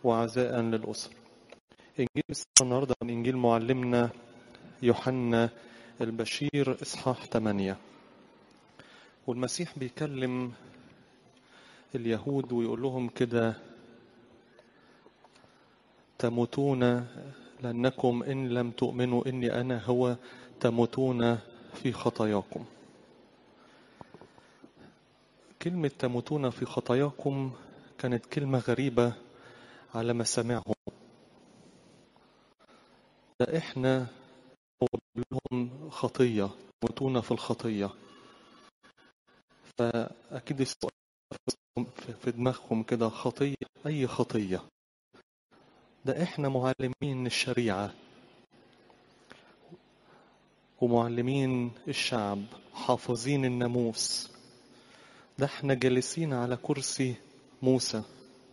وعزاء للأسر إنجيل النهاردة من إنجيل معلمنا يوحنا البشير إصحاح 8 والمسيح بيكلم اليهود ويقول لهم كده تموتون لأنكم إن لم تؤمنوا إني أنا هو تموتون في خطاياكم كلمة تموتون في خطاياكم كانت كلمة غريبة على مسامعهم ده إحنا لهم خطية تموتون في الخطية فأكيد السؤال في دماغهم كده خطية أي خطية ده إحنا معلمين الشريعة ومعلمين الشعب حافظين الناموس ده احنا جالسين على كرسي موسى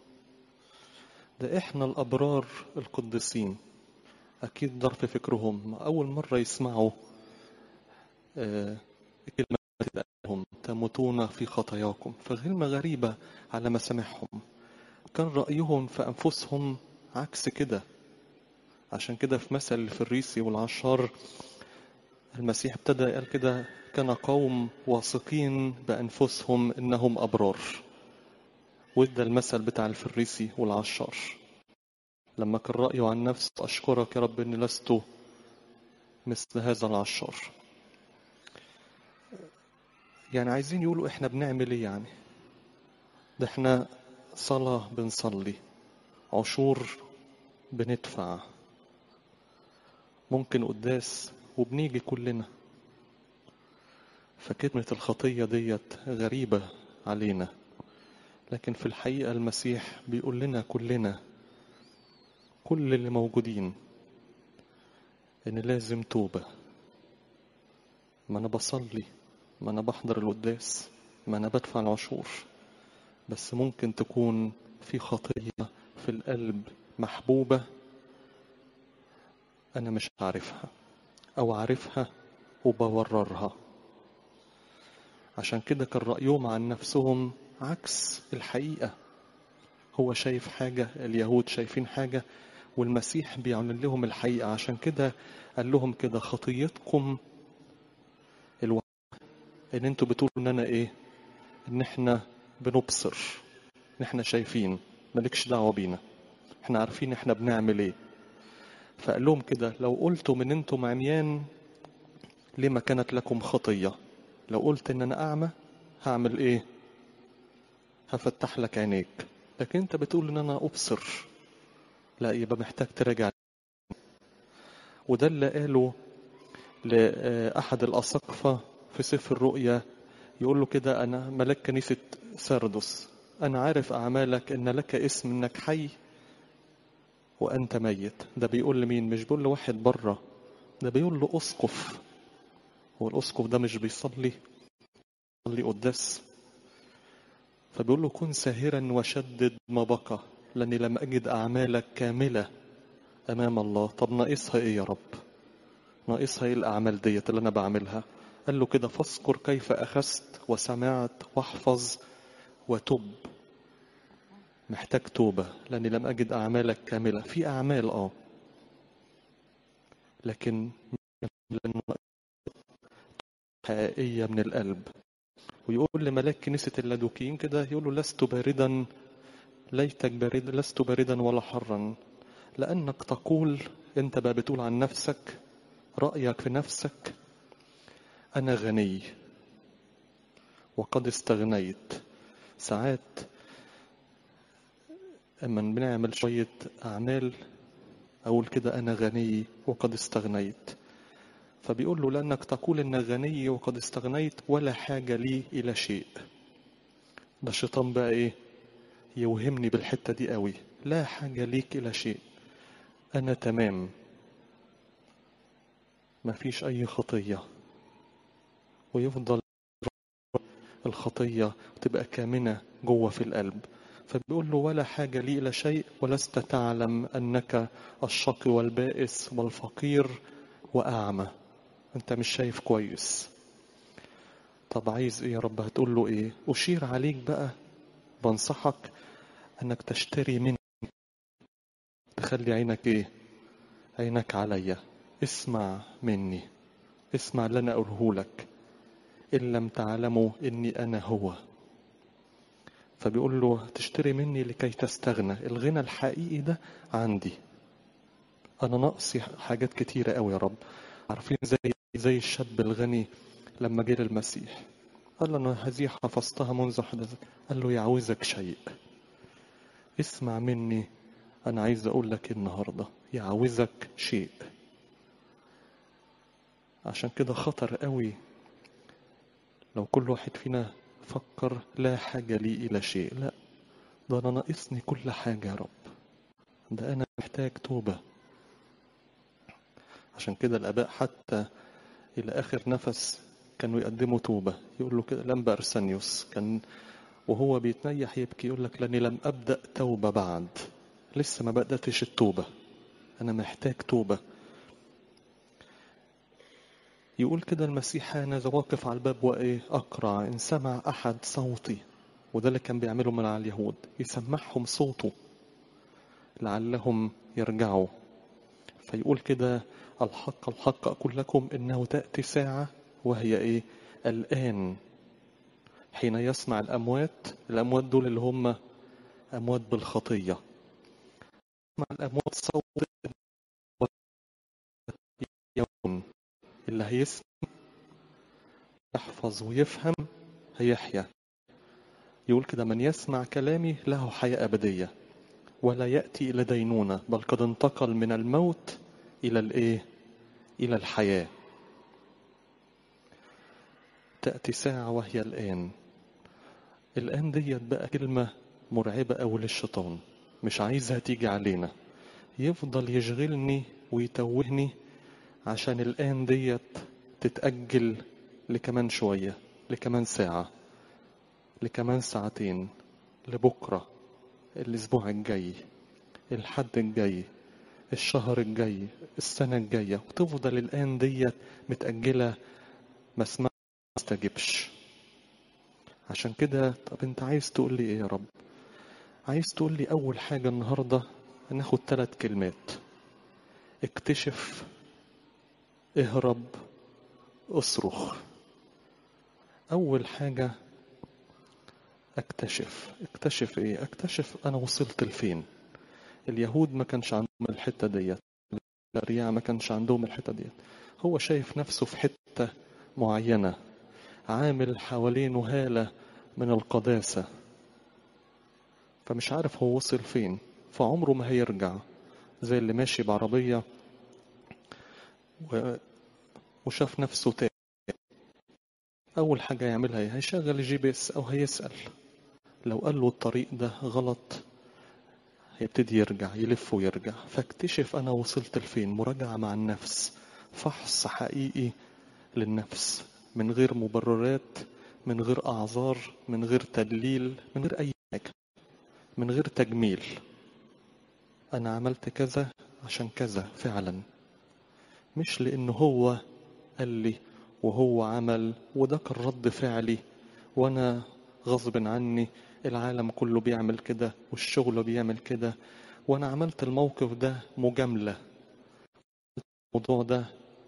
ده احنا الأبرار القديسين أكيد ضر في فكرهم أول مرة يسمعوا آه كلمة تتقالهم تموتون في خطاياكم فكلمة غريبة على مسامعهم كان رأيهم في أنفسهم عكس كده عشان كده في مثل الفريسي والعشار المسيح ابتدى قال كده كان قوم واثقين بأنفسهم إنهم أبرار وده المثل بتاع الفريسي والعشار لما كان رأيه عن نفسه أشكرك يا رب إني لست مثل هذا العشار يعني عايزين يقولوا إحنا بنعمل إيه يعني ده إحنا صلاة بنصلي عشور بندفع ممكن قداس وبنيجي كلنا فكلمة الخطية ديت غريبة علينا لكن في الحقيقة المسيح بيقول لنا كلنا كل اللي موجودين ان لازم توبة ما انا بصلي ما انا بحضر القداس ما انا بدفع العشور بس ممكن تكون في خطية في القلب محبوبة انا مش عارفها او عارفها وبوررها عشان كده كان رأيهم عن نفسهم عكس الحقيقة هو شايف حاجة اليهود شايفين حاجة والمسيح بيعلن لهم الحقيقة عشان كده قال لهم كده خطيتكم الوحيدة ان انتوا بتقولوا ان انا ايه ان احنا بنبصر ان احنا شايفين مالكش دعوة بينا احنا عارفين احنا بنعمل ايه فقال لهم كده لو قلتم ان انتم عميان لما كانت لكم خطية لو قلت ان انا اعمى هعمل ايه هفتح لك عينيك لكن انت بتقول ان انا ابصر لا يبقى محتاج تراجع وده اللي قاله لأحد الأساقفة في سفر الرؤيا يقول له كده أنا ملاك كنيسة سردس أنا عارف أعمالك إن لك اسم إنك حي وأنت ميت ده بيقول لمين مش بيقول لواحد بره ده بيقول له أسقف هو الأسقف ده مش بيصلي بيصلي قداس فبيقول له كن ساهرا وشدد ما بقى لاني لم اجد اعمالك كامله امام الله طب ناقصها ايه يا رب ناقصها ايه الاعمال ديت اللي انا بعملها قال له كده فاذكر كيف اخذت وسمعت واحفظ وتب محتاج توبه لاني لم اجد اعمالك كامله في اعمال اه لكن حقيقيه من القلب ويقول لملاك كنيسة اللادوكيين كده يقول له لست باردا ليتك بارد لست باردا ولا حرا لأنك تقول أنت بقى بتقول عن نفسك رأيك في نفسك أنا غني وقد استغنيت ساعات اما بنعمل شوية أعمال أقول كده أنا غني وقد استغنيت فبيقول له لأنك تقول إنك غني وقد استغنيت ولا حاجة لي إلى شيء ده الشيطان بقى إيه يوهمني بالحتة دي قوي لا حاجة ليك إلى شيء أنا تمام مفيش أي خطية ويفضل الخطية تبقى كامنة جوه في القلب فبيقول له ولا حاجة لي إلى شيء ولست تعلم أنك الشقي والبائس والفقير وأعمى أنت مش شايف كويس طب عايز إيه يا رب هتقول له إيه أشير عليك بقى بنصحك أنك تشتري مني تخلي عينك ايه عينك عليا اسمع مني اسمع اللي انا اقوله لك ان لم تعلموا اني انا هو فبيقول له تشتري مني لكي تستغنى الغنى الحقيقي ده عندي انا ناقصي حاجات كتيره قوي يا رب عارفين زي زي الشاب الغني لما جه للمسيح قال له انا هذه حفظتها منذ حدث قال له يعوزك شيء اسمع مني انا عايز اقول لك النهارده يعوزك شيء عشان كده خطر قوي لو كل واحد فينا فكر لا حاجة لي إلى شيء لا ده أنا ناقصني كل حاجة يا رب ده أنا محتاج توبة عشان كده الآباء حتى إلى آخر نفس كانوا يقدموا توبة يقول له كده لمبا أرسانيوس كان وهو بيتنيح يبكي يقول لك لاني لم ابدا توبه بعد لسه ما بداتش التوبه انا محتاج توبه يقول كده المسيح انا واقف على الباب وايه اقرع ان سمع احد صوتي وده اللي كان بيعمله من على اليهود يسمعهم صوته لعلهم يرجعوا فيقول كده الحق الحق اقول لكم انه تاتي ساعه وهي ايه الان حين يسمع الأموات الأموات دول اللي هم أموات بالخطية يسمع الأموات صوت يوم اللي هيسمع يحفظ ويفهم هيحيا يقول كده من يسمع كلامي له حياة أبدية ولا يأتي إلى دينونة بل قد انتقل من الموت إلى الإيه؟ إلى الحياة تأتي ساعة وهي الآن الآن ديت بقى كلمة مرعبة أوي للشيطان مش عايزها تيجي علينا يفضل يشغلني ويتوهني عشان الآن ديت تتأجل لكمان شوية لكمان ساعة لكمان ساعتين لبكرة الأسبوع الجاي الحد الجاي الشهر الجاي السنة الجاية وتفضل الآن ديت متأجلة ما اسمها استجبش عشان كده طب انت عايز تقول لي ايه يا رب عايز تقول لي اول حاجة النهاردة ناخد ثلاث كلمات اكتشف اهرب اصرخ اول حاجة اكتشف اكتشف ايه اكتشف انا وصلت لفين اليهود ما كانش عندهم الحتة ديت الرياع ما كانش عندهم الحتة ديت هو شايف نفسه في حتة معينة عامل حوالينه هالة من القداسة فمش عارف هو وصل فين فعمره ما هيرجع زي اللي ماشي بعربية و... وشاف نفسه تاني أول حاجة يعملها ايه هيشغل الجي بي اس أو هيسأل لو قال له الطريق ده غلط هيبتدي يرجع يلف ويرجع فاكتشف أنا وصلت لفين مراجعة مع النفس فحص حقيقي للنفس من غير مبررات من غير أعذار من غير تدليل من غير أي حاجة من غير تجميل أنا عملت كذا عشان كذا فعلا مش لأنه هو قال لي وهو عمل وده كان رد فعلي وأنا غصب عني العالم كله بيعمل كده والشغل بيعمل كده وأنا عملت الموقف ده مجاملة الموضوع ده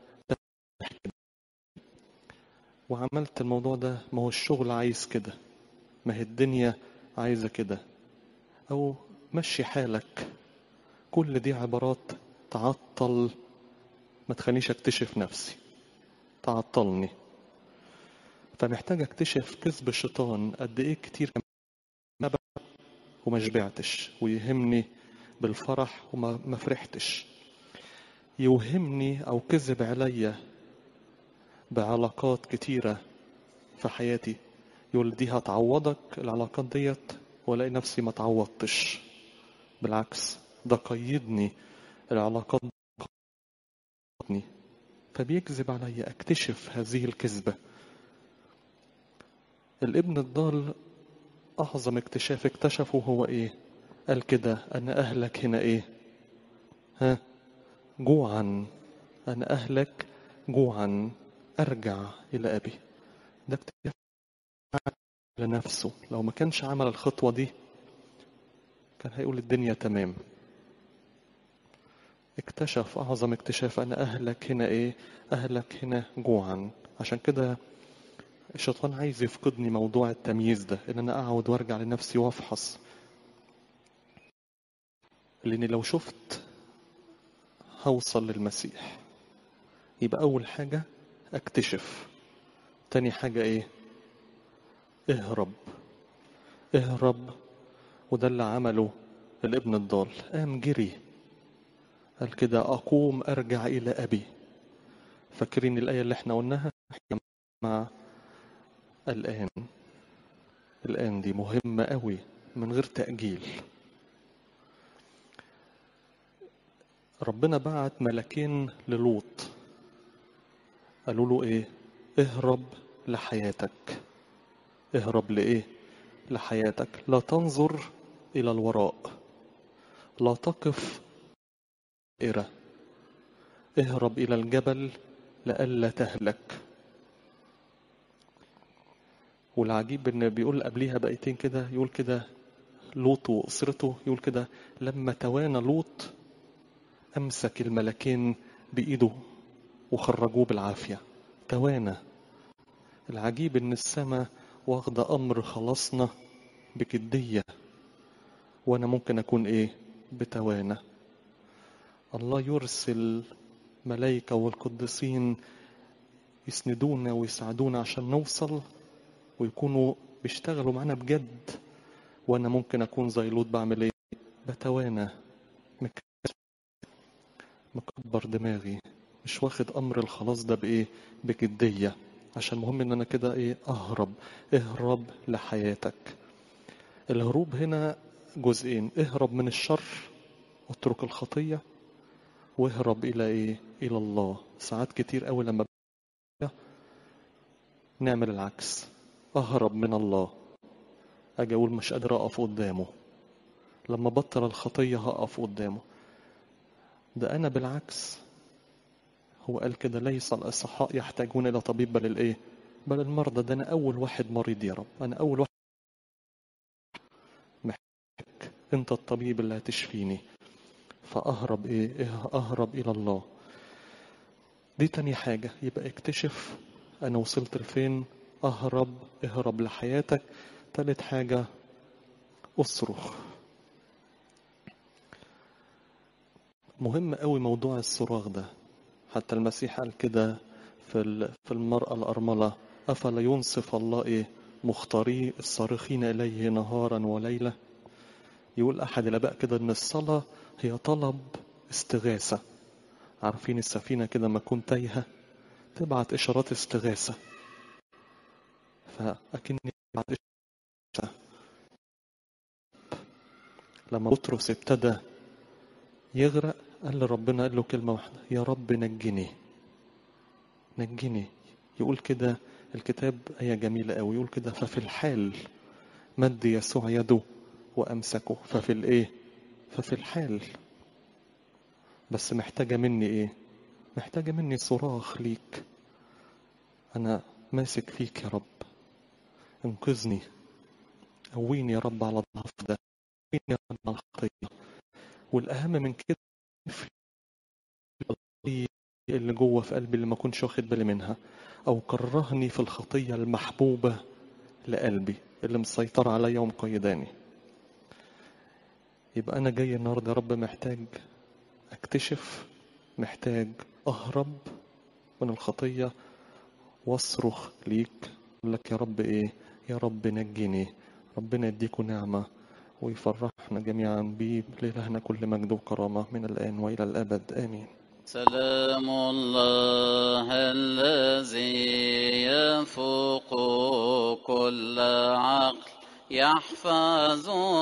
وعملت الموضوع ده ما هو الشغل عايز كده ما هي الدنيا عايزة كده أو مشي حالك كل دي عبارات تعطل ما تخلينيش اكتشف نفسي تعطلني فمحتاج اكتشف كذب الشيطان قد ايه كتير ما وما شبعتش ويهمني بالفرح وما ما فرحتش يوهمني او كذب عليا بعلاقات كتيرة في حياتي يقول دي هتعوضك العلاقات ديت والاقي نفسي ما تعوضتش بالعكس ده قيدني العلاقات قيدني فبيكذب عليا اكتشف هذه الكذبة الابن الضال اعظم اكتشاف اكتشفه هو ايه قال كده انا اهلك هنا ايه ها جوعا انا اهلك جوعا ارجع الى ابي ده اكتشاف لنفسه لو ما كانش عمل الخطوة دي كان هيقول الدنيا تمام اكتشف أعظم اكتشاف أنا أهلك هنا إيه أهلك هنا جوعا عشان كده الشيطان عايز يفقدني موضوع التمييز ده ان انا اقعد وارجع لنفسي وافحص لاني لو شفت هوصل للمسيح يبقى اول حاجة اكتشف تاني حاجة ايه اهرب اهرب وده اللي عمله الابن الضال قام جري قال كده اقوم ارجع الى ابي فاكرين الايه اللي احنا قلناها مع الآن الآن دي مهمة قوي من غير تأجيل ربنا بعت ملكين للوط قالوا له ايه اهرب لحياتك اهرب لايه لحياتك لا تنظر الى الوراء لا تقف إرة اهرب الى الجبل لئلا تهلك والعجيب ان بيقول قبليها بقيتين كده يقول كده لوط واسرته يقول كده لما توانى لوط امسك الملكين بايده وخرجوه بالعافيه توانى العجيب ان السماء واخده امر خلاصنا بجديه وانا ممكن اكون ايه بتوانى الله يرسل ملائكه والقديسين يسندونا ويساعدونا عشان نوصل ويكونوا بيشتغلوا معانا بجد وانا ممكن اكون زي لوط بعمل ايه بتوانى مكبر دماغي مش واخد امر الخلاص ده بايه بجديه عشان مهم ان انا كده ايه اهرب اهرب لحياتك الهروب هنا جزئين اهرب من الشر اترك الخطيه واهرب الى ايه الى الله ساعات كتير قوي لما نعمل العكس أهرب من الله أجي أقول مش قادر أقف قدامه لما بطل الخطية هقف قدامه ده أنا بالعكس هو قال كده ليس الأصحاء يحتاجون إلى طبيب بل الإيه بل المرضى ده أنا أول واحد مريض يا رب أنا أول واحد محتاج أنت الطبيب اللي هتشفيني فأهرب إيه, إيه أهرب إلى الله دي تاني حاجة يبقى اكتشف أنا وصلت لفين اهرب اهرب لحياتك تالت حاجة اصرخ مهم قوي موضوع الصراخ ده حتى المسيح قال كده في في المرأة الأرملة أفلا ينصف الله إيه مختاري الصارخين إليه نهارا وليلة يقول أحد الآباء كده إن الصلاة هي طلب استغاثة عارفين السفينة كده ما تكون تايهة تبعت إشارات استغاثة فأكني بعد لما بطرس ابتدى يغرق قال لربنا قال له كلمة واحدة يا رب نجني نجني يقول كده الكتاب آية جميلة قوي يقول كده ففي الحال مد يسوع يده وأمسكه ففي الإيه ففي الحال بس محتاجة مني إيه محتاجة مني صراخ ليك أنا ماسك فيك يا رب انقذني قويني يا رب على الضعف ده قويني يا رب على الخطية والأهم من كده اللي جوه في قلبي اللي ما كنتش واخد بالي منها أو كرهني في الخطية المحبوبة لقلبي اللي مسيطرة عليا ومقيداني يبقى أنا جاي النهاردة يا رب محتاج أكتشف محتاج أهرب من الخطية واصرخ ليك أقول لك يا رب إيه يا رب نجني ربنا يديكم نعمة ويفرحنا جميعا بيه لإلهنا كل مجد وكرامة من الآن وإلى الأبد آمين سلام الله الذي يفوق كل عقل يحفظ